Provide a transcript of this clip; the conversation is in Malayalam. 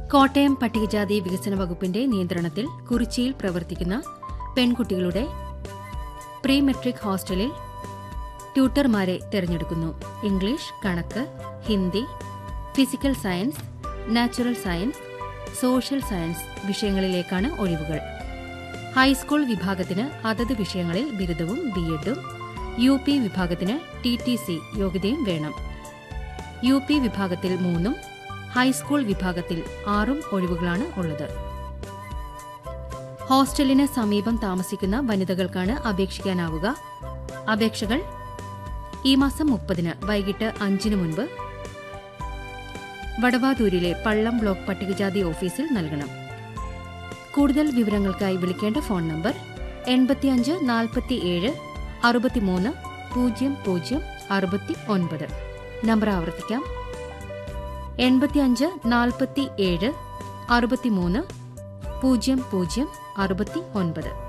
കോട്ടയം പട്ടികജാതി വികസന വകുപ്പിന്റെ നിയന്ത്രണത്തിൽ കുറിച്ചിയിൽ പ്രവർത്തിക്കുന്ന പെൺകുട്ടികളുടെ പ്രീ മെട്രിക് ഹോസ്റ്റലിൽ ട്യൂട്ടർമാരെ തെരഞ്ഞെടുക്കുന്നു ഇംഗ്ലീഷ് കണക്ക് Hindi physical science natural science social science വിഷയങ്ങളിലേക്കാണ് ഒഴിവുകൾ ഹൈസ്കൂൾ വിഭാഗത്തിന് അതത് വിഷയങ്ങളിൽ ബിരുദവും ബിഎഡും യു പി വിഭാഗത്തിന് ടി ടി സി യോഗ്യതയും വേണം യു പി വിഭാഗത്തിൽ മൂന്നും ഹൈസ്കൂൾ വിഭാഗത്തിൽ ആറും ഒഴിവുകളാണ് ഉള്ളത് ഹോസ്റ്റലിന് സമീപം താമസിക്കുന്ന വനിതകൾക്കാണ് അപേക്ഷിക്കാനാവുക അപേക്ഷകൾ ഈ മാസം മുപ്പതിന് വൈകിട്ട് അഞ്ചിന് മുൻപ് വടവാതൂരിലെ പള്ളം ബ്ലോക്ക് പട്ടികജാതി ഓഫീസിൽ നൽകണം കൂടുതൽ വിവരങ്ങൾക്കായി വിളിക്കേണ്ട ഫോൺ നമ്പർ എൺപത്തിയഞ്ച് നാൽപ്പത്തിയേഴ് അറുപത്തിമൂന്ന് പൂജ്യം പൂജ്യം അറുപത്തി ഒൻപത് നമ്പർ ആവർത്തിക്കാം എൺപത്തിയഞ്ച് നാൽപ്പത്തി ഏഴ് അറുപത്തിമൂന്ന് പൂജ്യം പൂജ്യം അറുപത്തി ഒൻപത്